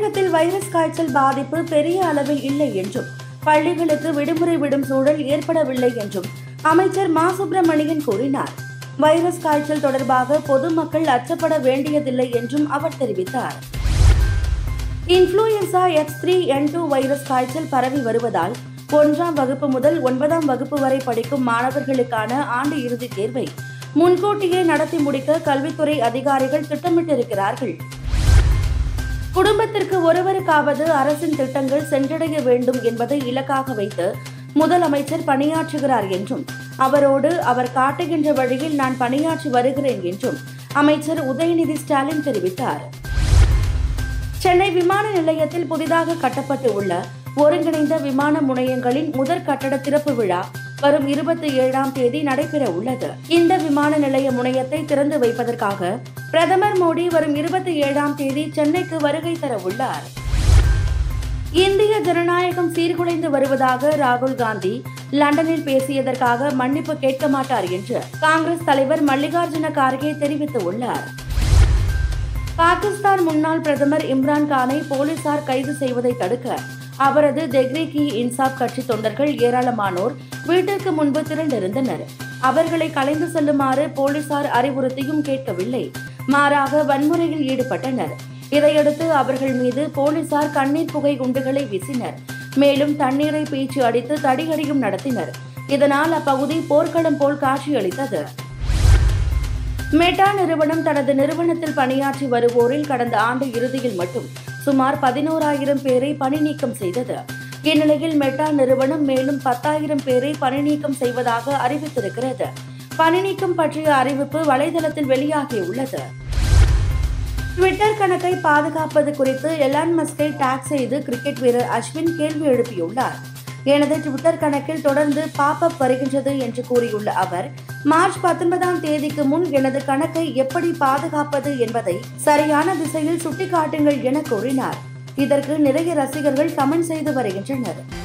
தமிழகத்தில் வைரஸ் காய்ச்சல் பாதிப்பு பெரிய அளவில் இல்லை என்றும் பள்ளிகளுக்கு விடுமுறை விடும் சூழல் ஏற்படவில்லை என்றும் அமைச்சர் மா சுப்பிரமணியன் கூறினார் வைரஸ் காய்ச்சல் தொடர்பாக பொதுமக்கள் அச்சப்பட வேண்டியதில்லை என்றும் அவர் தெரிவித்தார் influenza X three N two virus காய்ச்சல் பரவி வருவதால் ஒன்றாம் வகுப்பு முதல் ஒன்பதாம் வகுப்பு வரை படிக்கும் மாணவர்களுக்கான ஆண்டு இறுதித் தேர்வை முன்கூட்டியே நடத்தி முடிக்க கல்வித்துறை அதிகாரிகள் திட்டமிட்டிருக்கிறார்கள் குடும்பத்திற்கு ஒருவருக்காவது அரசின் திட்டங்கள் சென்றடைய வேண்டும் என்பதை இலக்காக வைத்து முதலமைச்சர் பணியாற்றுகிறார் என்றும் அவரோடு அவர் காட்டுகின்ற வழியில் நான் பணியாற்றி வருகிறேன் என்றும் அமைச்சர் உதயநிதி ஸ்டாலின் தெரிவித்தார் சென்னை விமான நிலையத்தில் புதிதாக கட்டப்பட்டு உள்ள ஒருங்கிணைந்த விமான முனையங்களின் முதற் கட்டட திறப்பு விழா வரும் இருபத்தி ஏழாம் தேதி நடைபெற உள்ளது இந்த விமான நிலைய முனையத்தை திறந்து வைப்பதற்காக பிரதமர் மோடி வரும் இருபத்தி ஏழாம் தேதி சென்னைக்கு வருகை தர உள்ளார் இந்திய ஜனநாயகம் சீர்குலைந்து வருவதாக ராகுல் காந்தி லண்டனில் பேசியதற்காக மன்னிப்பு கேட்க மாட்டார் என்று காங்கிரஸ் தலைவர் மல்லிகார்ஜுன கார்கே தெரிவித்துள்ளார் பாகிஸ்தான் முன்னாள் பிரதமர் இம்ரான் கானை போலீசார் கைது செய்வதை தடுக்க அவரது தெஹ்ரீக் இ இன்சாப் கட்சி தொண்டர்கள் ஏராளமானோர் வீட்டிற்கு முன்பு திரண்டிருந்தனர் அவர்களை கலைந்து செல்லுமாறு போலீசார் அறிவுறுத்தியும் கேட்கவில்லை மாறாக வன்முறையில் ஈடுபட்டனர் இதையடுத்து அவர்கள் மீது போலீசார் கண்ணீர் புகை குண்டுகளை வீசினர் மேலும் தண்ணீரை பீச்சு அடித்து தடியடியும் நடத்தினர் இதனால் அப்பகுதி போர்க்களம் போல் காட்சியளித்தது மெட்டா நிறுவனம் தனது நிறுவனத்தில் பணியாற்றி வருவோரில் கடந்த ஆண்டு இறுதியில் மட்டும் சுமார் பதினோராயிரம் பேரை பணி நீக்கம் செய்தது இந்நிலையில் மெட்டா நிறுவனம் மேலும் பத்தாயிரம் பேரை பணி நீக்கம் செய்வதாக அறிவித்திருக்கிறது பணி நீக்கம் பற்றிய அறிவிப்பு வலைதளத்தில் வெளியாகியுள்ளது ட்விட்டர் கணக்கை பாதுகாப்பது குறித்து எலான் மஸ்கை டேக் செய்து கிரிக்கெட் வீரர் அஸ்வின் கேள்வி எழுப்பியுள்ளார் எனது ட்விட்டர் கணக்கில் தொடர்ந்து பாப் அப் வருகின்றது என்று கூறியுள்ள அவர் மார்ச் பத்தொன்பதாம் தேதிக்கு முன் எனது கணக்கை எப்படி பாதுகாப்பது என்பதை சரியான திசையில் சுட்டிக்காட்டுங்கள் என கூறினார் இதற்கு நிறைய ரசிகர்கள் கமெண்ட் செய்து வருகின்றனர்